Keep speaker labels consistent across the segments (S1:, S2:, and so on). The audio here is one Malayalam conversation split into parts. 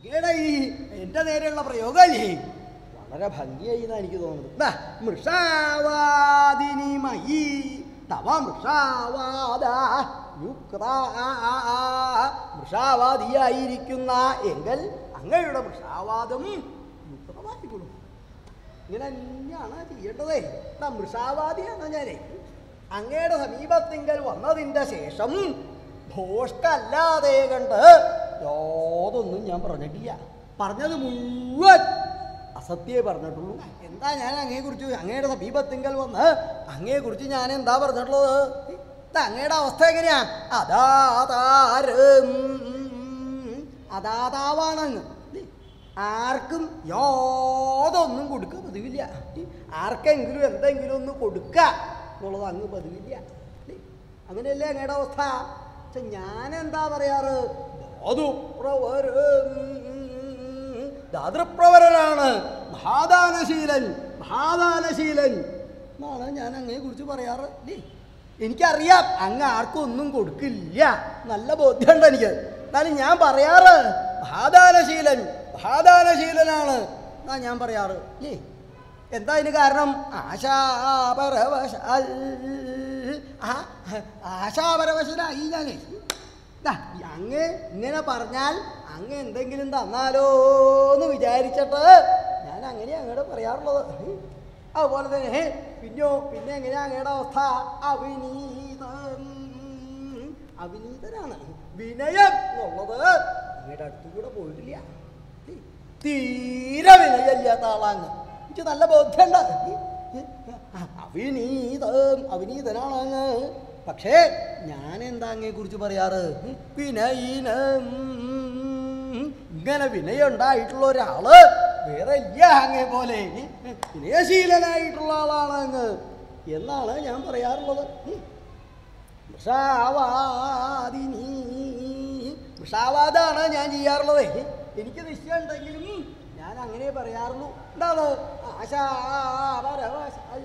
S1: അങ്ങയുടെ ഈ എൻ്റെ നേരെയുള്ള പ്രയോഗമല്ലേ വളരെ ഭംഗിയായി എന്നാണ് എനിക്ക് തോന്നുന്നത് ദാ, മൃഷാവാദിനിമയീ തവ മൃഷാവാദ യുക്ത മൃഷാവാദിയായിരിക്കുന്ന എങ്കിൽ അങ്ങയുടെ മൃഷാവാദം യുക്തമായിക്കൊള്ളും ഇങ്ങനെ തന്നെയാണ് ചെയ്യേണ്ടതേ ദാ, മൃഷാവാദിയാണ് ഞാനേ അങ്ങയുടെ സമീപത്തിങ്കൽ വന്നതിൻ്റെ ശേഷം ഭോഷ്കല്ലാതെ കണ്ട് യാതൊന്നും ഞാൻ പറഞ്ഞിട്ടില്ല പറഞ്ഞത് മുഴുവൻ അസത്യേ പറഞ്ഞിട്ടുള്ളൂ എന്താ ഞാൻ അങ്ങയെക്കുറിച്ച് അങ്ങയുടെ സമീപത്തിങ്കൽ വന്ന് അങ്ങയെക്കുറിച്ച് ഞാൻ എന്താ പറഞ്ഞിട്ടുള്ളത് ഇത് അങ്ങയുടെ അവസ്ഥ എങ്ങനെയാ അതാതാരം അതാതാവാണ് അങ്ങ് ആർക്കും യാതൊന്നും കൊടുക്കുക പതിവില്ല ആർക്കെങ്കിലും എന്തെങ്കിലും ഒന്ന് കൊടുക്കുക എന്നുള്ളത് അങ്ങ് പതിവില്ല അങ്ങനെയല്ലേ അങ്ങയുടെ അവസ്ഥ പക്ഷെ ഞാൻ എന്താ പറയാറ് ധാതുപ്രവരൻ ധാതൃപ്രവരനാണ് മഹാദാനശീലൻ മഹാദാനശീലൻ എന്നാണ് ഞാൻ അങ്ങയെ കുറിച്ച് പറയാറ് ഇല്ലേ? എനിക്കറിയാം അങ്ങ് ആർക്കും ഒന്നും കൊടുക്കില്ല നല്ല ബോധ്യമുണ്ട് എനിക്ക് എന്നാലും ഞാൻ പറയാറ് മഹാദാനശീലൻ മഹാദാനശീലനാണ് എന്നാ ഞാൻ പറയാറ് ഇല്ലേ എന്താ ഇതിന് കാരണം ആശാപരവശാൽ ആ ആശാപരവശനായി ഞാനേ ദാ, അങ്ങ് ഇങ്ങനെ പറഞ്ഞാൽ അങ്ങ് എന്തെങ്കിലും തന്നാലോ എന്ന് വിചാരിച്ചിട്ട് ഞാൻ അങ്ങനെ അങ്ങോട്ട് പറയാറുള്ളത് അതുപോലെ തന്നെ പിന്നെയോ പിന്നെ എങ്ങനെയാ അങ്ങയുടെ അവസ്ഥ അവിനീതം അവിനീതനാണ് വിനയം എന്നുള്ളത് അങ്ങയുടെ അടുത്തുകൂടെ പോയിട്ടില്ല തീരെ വിനയമില്ലാത്ത ആളാണ് എനിക്ക് നല്ല ബോധ്യമുണ്ട് അവിനീതം അവിനീതനാണ് അങ്ങ് പക്ഷേ ഞാൻ എന്താ അങ്ങയെ കുറിച്ച് പറയാറ് വിനയിനം ഇങ്ങനെ വിനയം ഉണ്ടായിട്ടുള്ള ഒരാള് വേറെ ഇല്ല അങ്ങേ പോലെ വിനയശീലനായിട്ടുള്ള ആളാണ് അങ്ങ് എന്നാണ് ഞാൻ പറയാറുള്ളത് വൃഷാവാദിനി വൃഷാവാദാണ് ഞാൻ ചെയ്യാറുള്ളത് എനിക്ക് നിശ്ചയം ഉണ്ടെങ്കിലും ഞാൻ അങ്ങനെ പറയാറുള്ളൂ എന്താണ് ആശാപരവശാൽ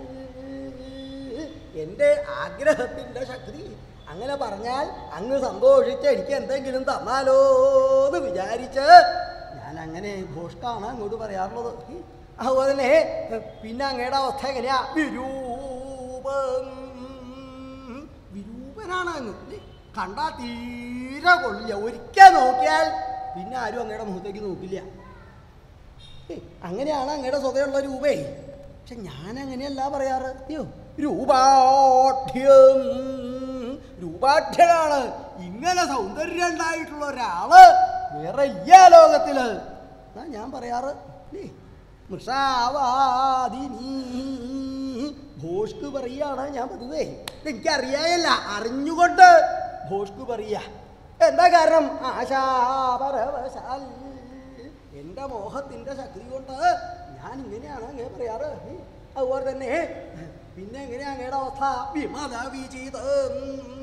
S1: എൻ്റെ ആഗ്രഹത്തിൻ്റെ ശക്തി അങ്ങനെ പറഞ്ഞാൽ അങ്ങ് സന്തോഷിച്ച് എനിക്ക് എന്തെങ്കിലും തന്നാലോ എന്ന് വിചാരിച്ച് ഞാൻ അങ്ങനെ ഘോഷ്ടാണ് അങ്ങോട്ട് പറയാറുള്ളത് അതുപോലെ തന്നെ പിന്നെ അങ്ങയുടെ അവസ്ഥ എങ്ങനെയാ വിരൂപം വിരൂപനാണ് അങ്ങ് കണ്ടാ തീരെ കൊള്ളില്ല ഒരിക്കൽ നോക്കിയാൽ പിന്നെ ആരും അങ്ങയുടെ മുഖത്തേക്ക് നോക്കില്ല ഏയ്, അങ്ങനെയാണ് അങ്ങയുടെ സ്വതയുള്ള രൂപേ പക്ഷെ ഞാൻ അങ്ങനെയല്ല പറയാറ് അയ്യോ രൂപാഠ്യം രൂപാഠ്യനാണ് ഇങ്ങനെ സൗന്ദര്യം ഉണ്ടായിട്ടുള്ള ഒരാള് വേറെ ഇല്ല ലോകത്തില് എന്നാ ഞാൻ പറയാറ് അല്ലേ മൃഷാവാദിനി ഭോഷ്ക് പറയാണ് ഞാൻ പതിവേ എനിക്കറിയായല്ല അറിഞ്ഞുകൊണ്ട് ഭോഷ്ക് പറയാ എന്താ കാരണം ആശാപരവശാൽ എൻ്റെ മോഹത്തിൻ്റെ ശക്തി കൊണ്ട് ഞാൻ ഇങ്ങനെയാണ് അങ്ങനെ പറയാറ് അതുപോലെ തന്നെ പിന്നെ എങ്ങനെയാ അങ്ങയുടെ അവസ്ഥ വിമത വിചിതം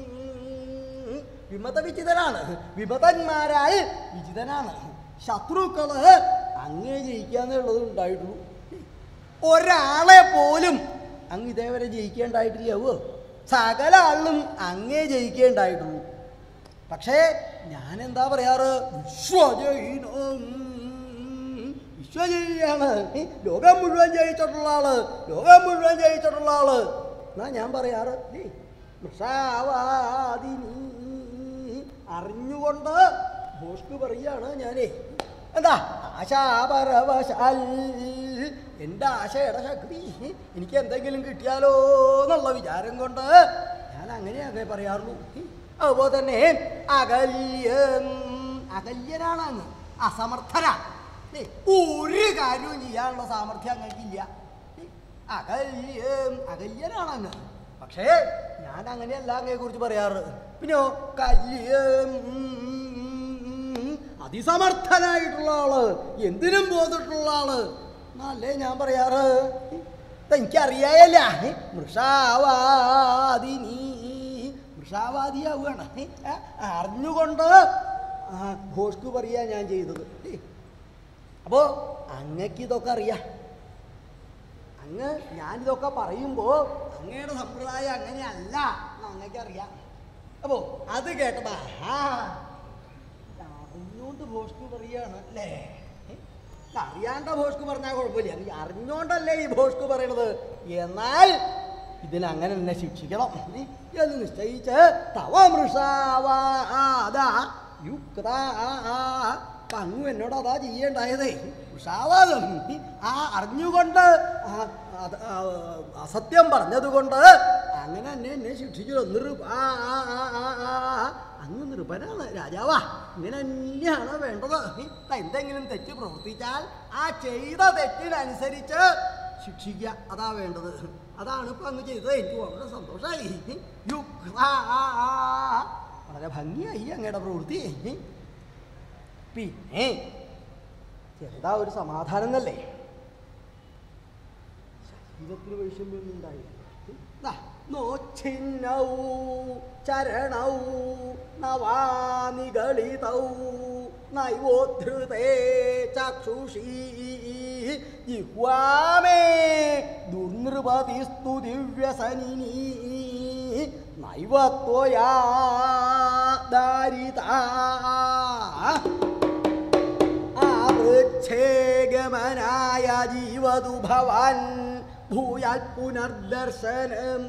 S1: വിമത വിചിതനാണ് വിമതന്മാരാൽ വിചിതനാണ് ശത്രുക്കള് അങ്ങേ ജയിക്കാന്നുള്ളത് ഉണ്ടായിട്ടുള്ളൂ ഒരാളെ പോലും അങ്ങ് ഇതേവരെ ജയിക്കേണ്ടായിട്ടില്ലാവോ സകല ആളിലും അങ്ങേ ജയിക്കേണ്ടായിട്ടുള്ളൂ പക്ഷേ ഞാൻ എന്താ പറയാറ് വിശ്വജയിനം വിശ്വജയിയാണ് ഈ ലോകം മുഴുവൻ ജയിച്ചിട്ടുള്ള ആള് ലോകം മുഴുവൻ ജയിച്ചിട്ടുള്ള ആള് എന്നാ ഞാൻ പറയാറ് ഏ, വൃഷാവാദിനി അറിഞ്ഞുകൊണ്ട് ഭോഷ്ക് പറയാണ് ഞാനേ എന്താ ആശാപരവശാൽ എൻ്റെ ആശയുടെ ശക്തി എനിക്ക് എന്തെങ്കിലും കിട്ടിയാലോ എന്നുള്ള വിചാരം കൊണ്ട് ഞാൻ അങ്ങനെ അങ്ങനെ പറയാറുള്ളൂ അതുപോലെ തന്നെ അകല്യം അകല്യനാണ് അങ്ങ് അസമർത്ഥനാണ് ഏ, ഒരു കാര്യവും ചെയ്യാനുള്ള സാമർഥ്യം അങ്ങൾക്കില്ല ഏ, അകല്യം അകല്യനാണ് അങ്ങ് പക്ഷേ ഞാൻ അങ്ങനെയല്ല അങ്ങയെ കുറിച്ച് പറയാറ് പിന്നെയോ കല്യം അതിസമർത്ഥനായിട്ടുള്ള ആള് എന്തിനും പോന്നിട്ടുള്ള ആള് എന്നല്ലേ ഞാൻ പറയാറ് ഇത് എനിക്കറിയായല്ല മൃഷാവാദിനി മൃഷാവാദിയാവുകയാണ് ഏ, അറിഞ്ഞുകൊണ്ട് ആ, ഭോഷ്കു പറയാ ഞാൻ ചെയ്തത് അപ്പോൾ അങ്ങക്ക് ഇതൊക്കെ അറിയാം അങ്ങ് ഞാനിതൊക്കെ പറയുമ്പോൾ അങ്ങയുടെ സമ്പ്രദായം അങ്ങനെയല്ല എന്ന് അങ്ങക്ക് അറിയാം അപ്പോൾ അത് കേട്ടതാ ആ അറിഞ്ഞു അറിഞ്ഞോണ്ട് ഭോഷ്കു പറയാണ് അല്ലേ ഏ? അറിയാണ്ട ഭോഷ്കു പറഞ്ഞാൽ കുഴപ്പമില്ല നീ അറിഞ്ഞോണ്ടല്ലേ ഈ ഭോഷ്കു പറയണത് എന്നാൽ ഇതിനങ്ങനെ എന്നെ ശിക്ഷിക്കണം ഏ? എന്ന് നിശ്ചയിച്ച് തവമൃഷാവാദ യുക്ത അങ്ങു എന്നോട് അതാ ചെയ്യേണ്ടായതേ വൃഷാവാദം ആ അറിഞ്ഞുകൊണ്ട് ആ, അത്, ആ, അസത്യം പറഞ്ഞതുകൊണ്ട് അങ്ങനെ എന്നെ എന്നെ ശിക്ഷിച്ചു നിർ ആ ആ ആ ആ ആ അങ്ങ് നൃപനാണ് രാജാവാ ഇങ്ങനെ തന്നെയാണ് വേണ്ടത് ഇതാ എന്തെങ്കിലും തെറ്റ് പ്രവർത്തിച്ചാൽ ആ ചെയ്ത തെറ്റിനനുസരിച്ച് ശിക്ഷിക്കുക അതാ വേണ്ടത് അതാണ് ഇപ്പൊ അങ്ങ് ചെയ്തത് എനിക്ക് വളരെ സന്തോഷമായി യുക്ത ആ, ആ, ആ. വളരെ ഭംഗിയായി അങ്ങയുടെ പ്രവൃത്തി പിന്നെ എന്താ ഒരു സമാധാനം എന്നല്ലേ ശരീരത്തിന് വൈഷമ്യൊന്നും ഉണ്ടായില്ല ദാ, നോച്ചിന്നൗ ചരണൗ നവാനികളിതൗ നൈവോദ്ധൃതേ ചക്ഷുഷീ ജിഹ്വാമേ ദുർനൃപതിസ്തു ദിവ്യസനിനീ നൈവത്വയാ ദാരിതാ ആവൃച്ഛേഗമനായ ജീവതു ഭവാൻ ഭൂയാൽ പുനർദർശനം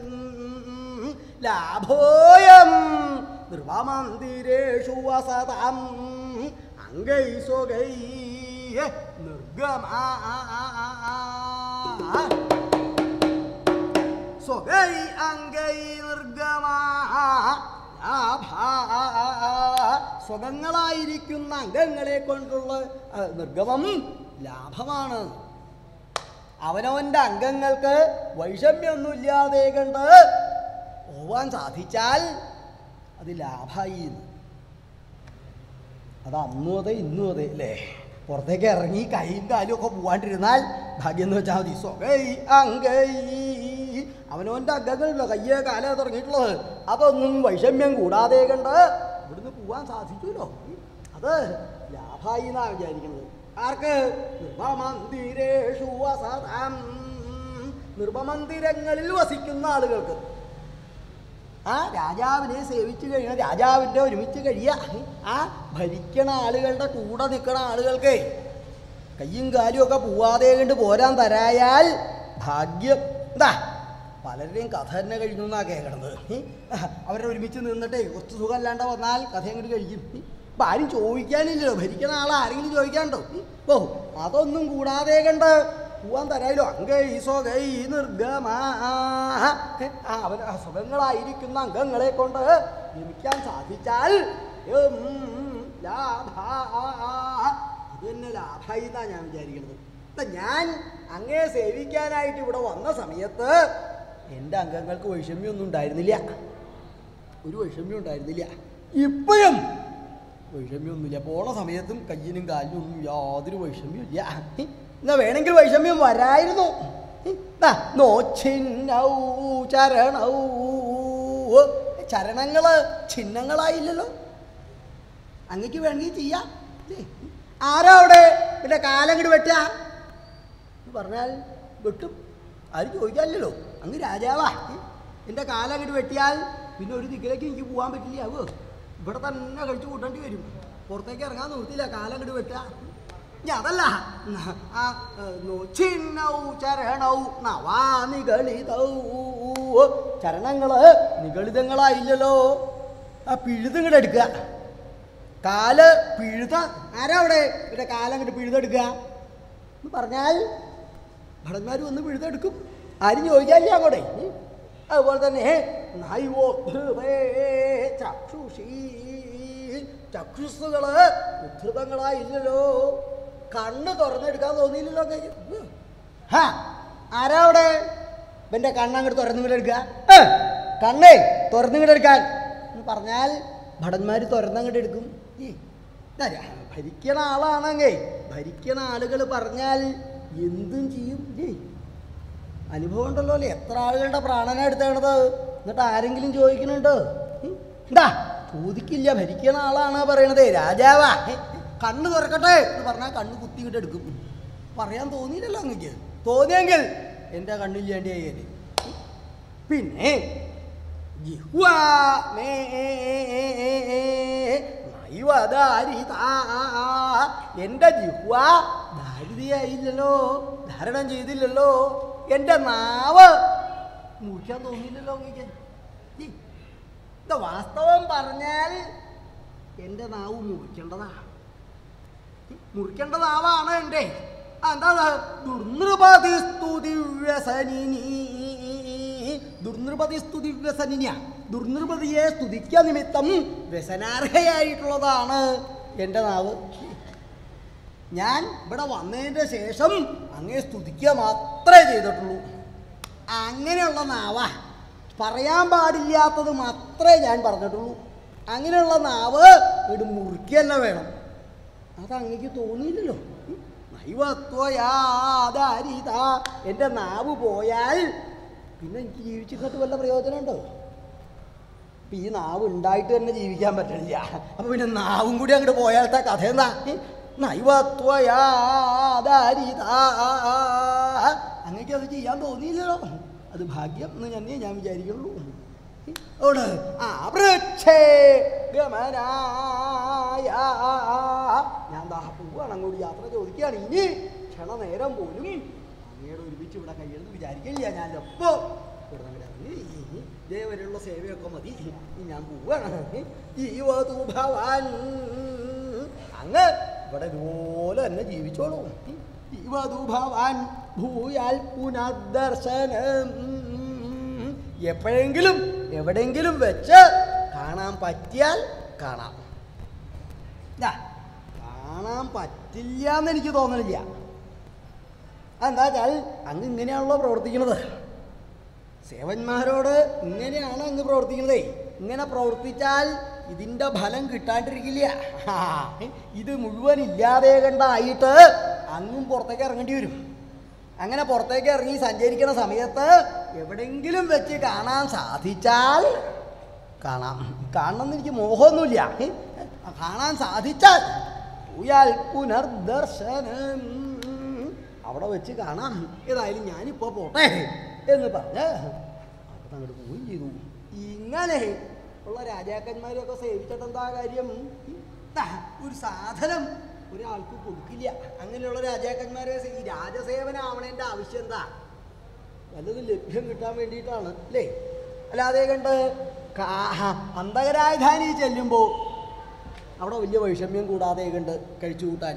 S1: ലാഭോയം നൃപമന്ദിരേഷു വസതാം അംഗൈ സ്വഗൈ നിർഗമാ സ്വഗൈ അംഗൈ നിർഗമാ ലാഭാ. സ്വകങ്ങളായിരിക്കുന്ന അംഗങ്ങളെ കൊണ്ടുള്ള ആ, നിർഗമം ലാഭമാണ് അവനവൻ്റെ അംഗങ്ങൾക്ക് വൈഷമ്യമൊന്നുമില്ലാതെ കണ്ട് പോവാൻ സാധിച്ചാൽ അത് ലാഭമായി എന്ന്. അത് അന്നും അതെ ഇന്നും അതെ അല്ലേ പുറത്തേക്ക് ഇറങ്ങി കൈയും കാലും ഒക്കെ പോവാണ്ടിരുന്നാൽ ഭാഗ്യം എന്ന് വെച്ചാൽ മതി സ്വകൈ അങ്കൈ അവനവൻ്റെ അംഗങ്ങളിലോ കയ്യേ കാലേ തുടങ്ങിയിട്ടുള്ളത് അതൊന്നും വൈഷമ്യം കൂടാതെ കണ്ട് ഇവിടുന്ന് പോവാൻ സാധിച്ചുല്ലോ അത് ലാഭായി എന്നാണ് വിചാരിക്കുന്നത് ആർക്ക് നിർഭമന്ദിരേഷു വസതാം നിർഭമന്ദിരങ്ങളിൽ വസിക്കുന്ന ആളുകൾക്ക് ആ രാജാവിനെ സേവിച്ചു കഴിയണ രാജാവിൻ്റെ ഒരുമിച്ച് കഴിയുക ആ ഭരിക്കണ ആളുകളുടെ കൂടെ നിൽക്കണ ആളുകൾക്ക് കയ്യും കാലും ഒക്കെ പോവാതെ കണ്ട് പോരാൻ തരായാൽ ഭാഗ്യം എന്താ പലരുടെയും കഥ തന്നെ കഴിഞ്ഞു എന്നാ കേൾക്കണത് അവരെ ഒരുമിച്ച് നിന്നിട്ടേ കുറച്ച് സുഖമല്ലാണ്ട് വന്നാൽ കഥ അങ്ങോട്ട് കഴിക്കും ഇപ്പം ആരും ചോദിക്കാനില്ലല്ലോ ഭരിക്കണ ആൾ ആരെങ്കിലും ചോദിക്കാനുണ്ടോ ഓ അതൊന്നും കൂടാതെ കണ്ട് പോവാൻ തരാമല്ലോ അങ്കൈ സ്വകൈ നിർഗമാ ആ അവർ ആ സുഖങ്ങളായിരിക്കുന്ന അംഗങ്ങളെ കൊണ്ട് ജനിക്കാൻ സാധിച്ചാൽ ഉം, ലാഭാ. അത് തന്നെ ലാഭായി എന്നാ ഞാൻ വിചാരിക്കുന്നത് ഇപ്പൊ ഞാൻ അങ്ങേ സേവിക്കാനായിട്ട് ഇവിടെ വന്ന സമയത്ത് എൻ്റെ അംഗങ്ങൾക്ക് വൈഷമ്യമൊന്നും ഉണ്ടായിരുന്നില്ല ഒരു വൈഷമ്യം ഉണ്ടായിരുന്നില്ല ഇപ്പോഴും വൈഷമ്യമൊന്നുമില്ല പോണ സമയത്തും കയ്യിനും കാലിനും ഒന്നും യാതൊരു വൈഷമ്യവും ഇല്ല എന്നാ വേണമെങ്കിൽ വൈഷമ്യം വരായിരുന്നു ദാ, നോച്ചിന്നൗ ചരണൗ ചരണങ്ങള് ചിഹ്നങ്ങളായില്ലല്ലോ അങ്ങക്ക് വേണമെങ്കിൽ ചെയ്യാം ഇല്ലേ? ആരാ അവിടെ പിന്നെ കാലങ്ങട് വെട്ടുക എന്ന് പറഞ്ഞാൽ വെട്ടും ആരും ചോദിക്കാനില്ലല്ലോ അങ്ങ് രാജാവാ എൻ്റെ കാലങ്ങട് വെട്ടിയാൽ പിന്നെ ഒരു ദിക്കിലേക്ക് എനിക്ക് പോകാൻ പറ്റില്ല ആവോ ഇവിടെ തന്നെ കഴിച്ചു കൂട്ടേണ്ടി വരും പുറത്തേക്ക് ഇറങ്ങാൻ നിർത്തിയില്ല കാലങ്ങട് വെട്ടുക ഇനി അതല്ല ആ ചിന്നൗ ചരണൗ നവാ നിഗളിതൗ ചരണങ്ങള് നിഗളിതങ്ങളായില്ലല്ലോ ആ പിഴുതിങ്ങടെ എടുക്കുക കാല് പിഴുത ആരാ അവിടെ പിന്നെ കാലങ്ങോട്ട് പിഴുതെടുക്കുക എന്ന് പറഞ്ഞാൽ ഭടന്മാർ വന്ന് പിഴുതെടുക്കും ആരും ചോദിക്കാനില്ല അങ്ങോട്ടെ ഉം. അതുപോലെ തന്നെ നൈവോദ്ധൃതേ ചക്ഷുഷീ ചക്ഷുസ്സുകള് ഉദ്ധൃതങ്ങളായില്ലല്ലോ കണ്ണ് തുറന്നെടുക്കാൻ തോന്നിയില്ലല്ലോ അങ്ങേക്ക്. ഉം. ഹാ ആരാ അവിടെ ഇവൻ്റെ കണ്ണങ്ങോട്ട് തുറന്നുകൊണ്ട് എടുക്കുക ഏ, കണ്ണേ തുറന്നുകൊണ്ട് എടുക്കാൻ എന്ന് പറഞ്ഞാൽ ഭടന്മാർ തുറന്നങ്ങോട്ട് എടുക്കും ഏ, ഇതാ രാ- ഭരിക്കണ ആളാണെങ്കിൽ ഭരിക്കണ ആളുകൾ പറഞ്ഞാൽ എന്തും ചെയ്യും ഏ അനുഭവം ഉണ്ടല്ലോ അല്ലേ എത്ര ആളുകളുടെ പ്രാണന എടുത്തേണത് എന്നിട്ട് ആരെങ്കിലും ചോദിക്കുന്നുണ്ടോ ഉം? എന്താ ചോദിക്കില്ല ഭരിക്കണ ആളാണ് പറയണത് രാജാവാ ഹേ, കണ്ണ് തുറക്കട്ടെ എന്ന് പറഞ്ഞാൽ കണ്ണ് കുത്തിയിട്ട് എടുക്കും പറയാൻ തോന്നിയില്ലല്ലോ അങ്ങക്ക് തോന്നിയെങ്കിൽ എൻ്റെ കണ്ണില്ലാണ്ട് ചെയ്യാൻ പിന്നെ ജിഹ്വാ മേ നൈവദാരിത എൻ്റെ ജിഹ്വ ദാരിദ്ര്യായില്ലല്ലോ ധാരണം ചെയ്തില്ലല്ലോ എൻ്റെ നാവ് മുറിക്കാൻ തോന്നിയില്ലല്ലോ അങ്ങേക്ക് ഈ, ഇത് വാസ്തവം പറഞ്ഞാൽ എൻ്റെ നാവ് മുറിക്കേണ്ടതാ മുറിക്കേണ്ട നാവാണ് എൻ്റെ എന്താ ദുർനൃപതി സ്തുതി വ്യസനിനി ദുർനൃപതി സ്തുതി വ്യസനിനിയ ദുർനൃപതിയെ സ്തുതിക്ക നിമിത്തം വ്യസനാർഹയായിട്ടുള്ളതാണ് എൻ്റെ നാവ് ഞാൻ ഇവിടെ വന്നതിൻ്റെ ശേഷം അങ്ങേ സ്തുതിക്കുക മാത്രമേ ചെയ്തിട്ടുള്ളൂ അങ്ങനെയുള്ള നാവ പറയാൻ പാടില്ലാത്തത് മാത്രമേ ഞാൻ പറഞ്ഞിട്ടുള്ളൂ അങ്ങനെയുള്ള നാവ് ഇവിടെ മുറുക്കി തന്നെ വേണം അത് അങ്ങേക്ക് തോന്നിയില്ലല്ലോ നൈവത്വയാദാരിത എൻ്റെ നാവ് പോയാൽ പിന്നെ എനിക്ക് ജീവിച്ചിരുന്നിട്ട് വല്ല പ്രയോജനമുണ്ടോ ഇപ്പം ഈ നാവ് ഉണ്ടായിട്ട് തന്നെ ജീവിക്കാൻ പറ്റണില്ല അപ്പം പിന്നെ നാവും കൂടി അങ്ങോട്ട് പോയാലത്തെ കഥ എന്താ നൈവത്വയാദാരിത അങ്ങേക്ക് അത് ചെയ്യാൻ തോന്നിയില്ലല്ലോ അത് ഭാഗ്യം എന്ന് തന്നെ ഞാൻ വിചാരിക്കുള്ളൂ അവിടെ ആ വൃക്ഷേ ഗമനായ ഞാൻ ദാ പോവാണ് അങ്ങോട്ട് യാത്ര ചോദിക്കുകയാണ് ഇനി ക്ഷണനേരം പോലും അങ്ങയോട് ഒരുമിച്ച് ഇവിടെ കഴിയുമെന്ന് വിചാരിക്കില്ല ഞാൻ എപ്പോ ഇവിടെ അങ്ങോട്ട് ഇറങ്ങി ഇതേവരെയുള്ള സേവയൊക്കെ മതി ഇനി ഞാൻ പോവാണ് ജീവതു ഭവാൻ അങ്ങ് ഇവിടെ ഇതുപോലെ തന്നെ ജീവിച്ചോളൂ ജീവതു ഭവാൻ ഭൂയാൽ പുനർദർശനം എപ്പോഴെങ്കിലും എവിടെയെങ്കിലും വെച്ച് കാണാൻ പറ്റിയാൽ കാണാം ദാ, കാണാൻ പറ്റില്ല എന്ന് എനിക്ക് തോന്നണില്ല അതെന്താ വെച്ചാൽ അങ്ങ് ഇങ്ങനെയാണല്ലോ പ്രവർത്തിക്കുന്നത് സേവന്മാരോട് ഇങ്ങനെയാണ് അങ്ങ് പ്രവർത്തിക്കുന്നതേ ഇങ്ങനെ പ്രവർത്തിച്ചാൽ ഇതിൻ്റെ ഫലം കിട്ടാണ്ടിരിക്കില്ല ആ, ഇത് മുഴുവൻ ഇല്ലാതെ കണ്ടായിട്ട് അങ്ങും പുറത്തേക്ക് ഇറങ്ങേണ്ടി വരും അങ്ങനെ പുറത്തേക്ക് ഇറങ്ങി സഞ്ചരിക്കുന്ന സമയത്ത് എവിടെയെങ്കിലും വെച്ച് കാണാൻ സാധിച്ചാൽ കാണാം കാണണമെന്ന് എനിക്ക് മോഹമൊന്നുമില്ല ഏ? കാണാൻ സാധിച്ചാൽ ഉയാൽ പുനർദർശനം അവിടെ വെച്ച് കാണാം ഏതായാലും ഞാനിപ്പോൾ പോട്ടെ എന്ന് പറഞ്ഞ് അവിടെ അങ്ങോട്ട് പോവുകയും ചെയ്തു ഇങ്ങനെ ഉള്ള രാജാക്കന്മാരെയൊക്കെ സേവിച്ചിട്ട് എന്താ കാര്യം ദാ, ഒരു സാധനം ഒരാൾക്ക് കൊടുക്കില്ല അങ്ങനെയുള്ള രാജാക്കന്മാരെ സേ- ഈ രാജസേവനാവണേൻ്റെ ആവശ്യം എന്താ വല്ലതും ലഭ്യം കിട്ടാൻ വേണ്ടിയിട്ടാണ് അല്ലേ അല്ലാതെ കണ്ട് കാ- അന്തകരാജധാനി ചെല്ലുമ്പോൾ അവിടെ വലിയ വൈഷമ്യം കൂടാതെ കണ്ട് കഴിച്ചു കൂട്ടാൻ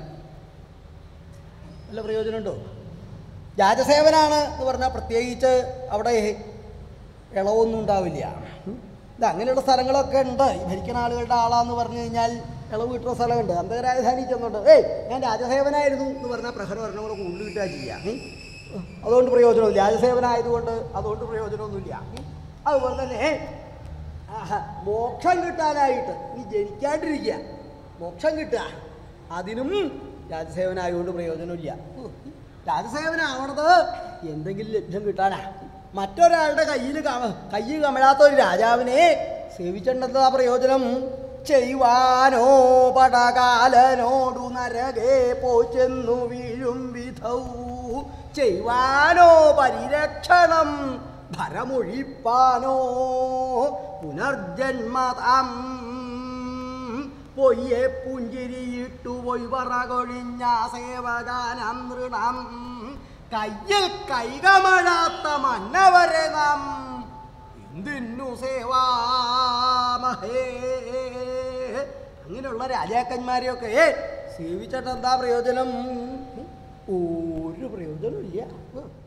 S1: വല്ല പ്രയോജനമുണ്ടോ രാജസേവനാണ് എന്ന് പറഞ്ഞാൽ പ്രത്യേകിച്ച് അവിടെ ഇളവൊന്നും ഉണ്ടാവില്ല ഉം. ഇത് അങ്ങനെയുള്ള സ്ഥലങ്ങളൊക്കെ ഉണ്ട് ഈ ഭരിക്കുന്ന ആളുകളുടെ ആളാന്ന് പറഞ്ഞു കഴിഞ്ഞാൽ ഇളവ് കിട്ടുന്ന സ്ഥലമുണ്ട് അന്തരാജധാനി ചെന്നുണ്ട് ഏയ് ഞാൻ രാജസേവനായിരുന്നു എന്ന് പറഞ്ഞാൽ പ്രഹരം ഒരെണ്ണം കൂടെ കൂടുതൽ കിട്ടുക ചെയ്യാം ഉം. അതുകൊണ്ട് പ്രയോജനമില്ല രാജസേവനായതുകൊണ്ട് അതുകൊണ്ട് പ്രയോജനമൊന്നുമില്ല ഉം. അതുപോലെ തന്നെ ആഹാ, മോക്ഷം കിട്ടാനായിട്ട് നീ ജനിക്കാണ്ടിരിക്കുക മോക്ഷം കിട്ടുക അതിനും രാജസേവനായതുകൊണ്ട് പ്രയോജനമില്ല ഉം. രാജസേവനാവണത് എന്തെങ്കിലും ലഭ്യം കിട്ടാനാ മറ്റൊരാളുടെ കയ്യിൽ കൈ കമഴാത്ത ഒരു രാജാവിനെ സേവിച്ചിട്ടുണ്ടെന്താ പ്രയോജനം ചെയ്യുവാനോ പടകാലനോടു നരകെ പോച്ചെന്നു വീഴും വിധൗ ചെയ്യുവാനോ പരിരക്ഷണം ഭരമൊഴിപ്പാനോ പുനർജന്മതാം പൊയ്യെ പുഞ്ചിരിയിട്ടു പോയി പറകൊഴിഞ്ഞ സേവകാനം നൃണം കയ്യിൽ കൈകമഴാത്ത മന്നവരെ നാം എന്തിനു സേവാമഹേ അങ്ങനെയുള്ള രാജാക്കന്മാരെയൊക്കെ സേവിച്ചിട്ട് എന്താ പ്രയോജനം ഒരു പ്രയോജനമില്ല